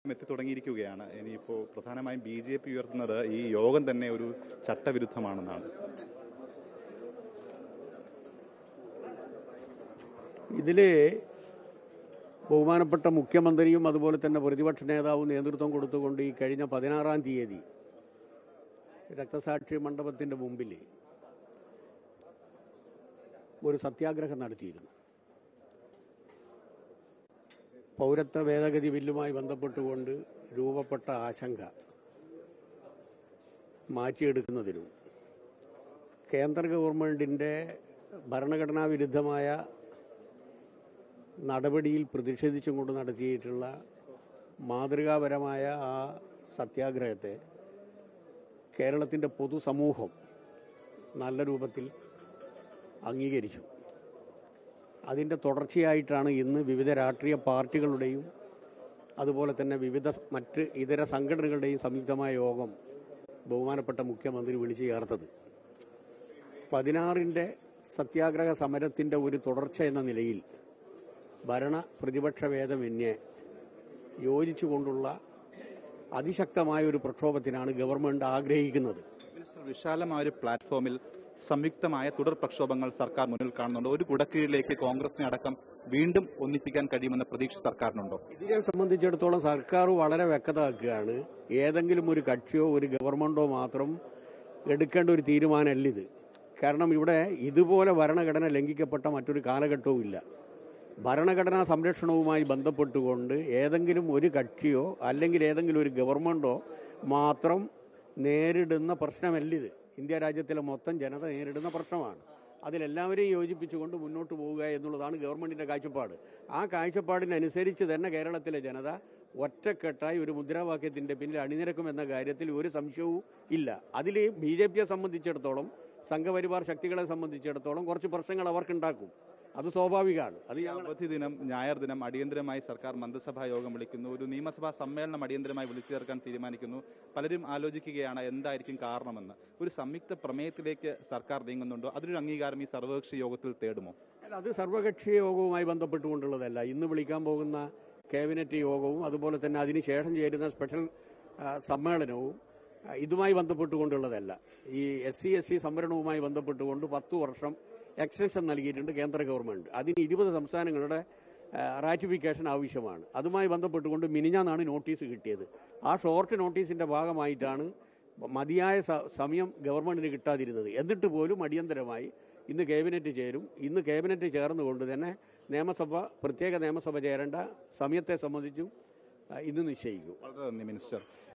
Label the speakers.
Speaker 1: എത്തി തുടങ്ങിയിരിക്കുകയാണ് ഇനിയിപ്പോൾ പ്രധാനമായും ബി ജെ പി ഉയർത്തുന്നത് ഈ യോഗം തന്നെ ഒരു ചട്ടവിരുദ്ധമാണെന്നാണ്
Speaker 2: ഇതിൽ ബഹുമാനപ്പെട്ട മുഖ്യമന്ത്രിയും അതുപോലെ തന്നെ പ്രതിപക്ഷ നേതാവും നേതൃത്വം കൊടുത്തുകൊണ്ട് ഈ കഴിഞ്ഞ പതിനാറാം തീയതി രക്തസാക്ഷി മണ്ഡപത്തിൻ്റെ മുമ്പിൽ ഒരു സത്യാഗ്രഹം നടത്തിയിരുന്നു പൗരത്വ ഭേദഗതി ബില്ലുമായി ബന്ധപ്പെട്ടുകൊണ്ട് രൂപപ്പെട്ട ആശങ്ക മാറ്റിയെടുക്കുന്നതിനും കേന്ദ്ര ഗവൺമെൻറ്റിൻ്റെ ഭരണഘടനാ വിരുദ്ധമായ നടപടിയിൽ പ്രതിഷേധിച്ചും കൊണ്ട് നടത്തിയിട്ടുള്ള മാതൃകാപരമായ ആ സത്യാഗ്രഹത്തെ കേരളത്തിൻ്റെ പൊതുസമൂഹം നല്ല രൂപത്തിൽ അംഗീകരിച്ചു അതിൻ്റെ തുടർച്ചയായിട്ടാണ് ഇന്ന് വിവിധ രാഷ്ട്രീയ പാർട്ടികളുടെയും അതുപോലെ തന്നെ വിവിധ മറ്റ് ഇതര സംഘടനകളുടെയും സംയുക്തമായ യോഗം ബഹുമാനപ്പെട്ട മുഖ്യമന്ത്രി വിളിച്ചു ചേർത്തത് പതിനാറിൻ്റെ സത്യാഗ്രഹ സമരത്തിൻ്റെ ഒരു തുടർച്ച എന്ന നിലയിൽ ഭരണ പ്രതിപക്ഷ ഭേദമന്യേ യോജിച്ചുകൊണ്ടുള്ള അതിശക്തമായ ഒരു പ്രക്ഷോഭത്തിനാണ് ഗവൺമെന്റ് ആഗ്രഹിക്കുന്നത്
Speaker 1: മിനിസ്റ്റർ, വിശാലമായ ഒരു പ്ലാറ്റ്ഫോമിൽ സംയുക്തമായ തുടർ പ്രക്ഷോഭങ്ങൾ സർക്കാർ മുന്നിൽ കാണുന്നുണ്ട് ഒരു കുടക്കീഴിലേക്ക് കോൺഗ്രസിനെ അടക്കം വീണ്ടും ഒന്നിപ്പിക്കാൻ കഴിയുമെന്ന പ്രതീക്ഷ സർക്കാരിനുണ്ടോ
Speaker 2: ഇതിനെ സംബന്ധിച്ചിടത്തോളം സർക്കാർ വളരെ വ്യക്തമാക്കുകയാണ് ഏതെങ്കിലും ഒരു കക്ഷിയോ ഒരു ഗവൺമെന്റോ മാത്രം എടുക്കേണ്ട ഒരു തീരുമാനമല്ല ഇത് കാരണം ഇവിടെ ഇതുപോലെ ഭരണഘടന ലംഘിക്കപ്പെട്ട മറ്റൊരു കാലഘട്ടവും ഇല്ല ഭരണഘടനാ സംരക്ഷണവുമായി ബന്ധപ്പെട്ടുകൊണ്ട് ഏതെങ്കിലും ഒരു കക്ഷിയോ അല്ലെങ്കിൽ ഏതെങ്കിലും ഒരു ഗവൺമെന്റോ മാത്രം നേരിടുന്ന പ്രശ്നമല്ലിത് ഇന്ത്യ രാജ്യത്തിലെ മൊത്തം ജനത നേരിടുന്ന പ്രശ്നമാണ് അതിലെല്ലാവരെയും യോജിപ്പിച്ചുകൊണ്ട് മുന്നോട്ട് പോവുക എന്നുള്ളതാണ് ഗവൺമെന്റിന്റെ കാഴ്ചപ്പാട് ആ കാഴ്ചപ്പാടിനനുസരിച്ച് തന്നെ കേരളത്തിലെ ജനത ഒറ്റക്കെട്ടായി ഒരു മുദ്രാവാക്യത്തിന്റെ പിന്നിൽ അണിനിരക്കുമെന്ന കാര്യത്തിൽ ഒരു സംശയവും ഇല്ല അതിൽ ബി ജെ പിയെ സംബന്ധിച്ചിടത്തോളം സംഘപരിവാർ ശക്തികളെ സംബന്ധിച്ചിടത്തോളം കുറച്ച് പ്രശ്നങ്ങൾ അവർക്കുണ്ടാക്കും അത് സ്വാഭാവികമാണ് അത്
Speaker 1: ഈ
Speaker 2: ഞങ്ങൾ
Speaker 1: അവധി ദിനം ഞായർ ദിനം അടിയന്തരമായി സർക്കാർ മന്ത്രിസഭാ യോഗം വിളിക്കുന്നു ഒരു നിയമസഭാ സമ്മേളനം അടിയന്തരമായി വിളിച്ചു ചേർക്കാൻ തീരുമാനിക്കുന്നു പലരും ആലോചിക്കുകയാണ് എന്തായിരിക്കും കാരണമെന്ന് ഒരു സംയുക്ത പ്രമേയത്തിലേക്ക് സർക്കാർ നീങ്ങുന്നുണ്ടോ അതിനൊരു അംഗീകാരം ഈ സർവകക്ഷി യോഗത്തിൽ തേടുമോ
Speaker 2: അല്ല, അത് സർവകക്ഷി യോഗവുമായി ബന്ധപ്പെട്ടുകൊണ്ടുള്ളതല്ല ഇന്ന് വിളിക്കാൻ പോകുന്ന ക്യാബിനറ്റ് യോഗവും അതുപോലെ തന്നെ അതിനുശേഷം ചേരുന്ന സ്പെഷ്യൽ ആ, സമ്മേളനവും ആ, ഇതുമായി ബന്ധപ്പെട്ടുകൊണ്ടുള്ളതല്ല ഈ എസ് സി എസ് സി സംവരണവുമായി ബന്ധപ്പെട്ടുകൊണ്ട് പത്തു വർഷം എക്സ്റ്റൻഷൻ നൽകിയിട്ടുണ്ട് കേന്ദ്ര ഗവൺമെന്റ് അതിന് ഇരുപത് സംസ്ഥാനങ്ങളുടെ റാറ്റിഫിക്കേഷൻ ആവശ്യമാണ് അതുമായി ബന്ധപ്പെട്ടുകൊണ്ട് മിനിഞ്ഞാന്നാണ് നോട്ടീസ് കിട്ടിയത് ആ ഷോർട്ട് നോട്ടീസിന്റെ ഭാഗമായിട്ടാണ് മതിയായ സ- സമയം ഗവൺമെന്റിന് കിട്ടാതിരുന്നത് എന്നിട്ട് പോലും അടിയന്തരമായി ഇന്ന് ക്യാബിനറ്റ് ചേരും ഇന്ന് ക്യാബിനറ്റ് ചേർന്നുകൊണ്ട് തന്നെ നിയമസഭ പ്രത്യേക നിയമസഭ ചേരേണ്ട സമയത്തെ സംബന്ധിച്ചും ആ, ഇന്ന് നിശ്ചയിക്കും
Speaker 1: വളരെ നന്ദി മിനിസ്റ്റർ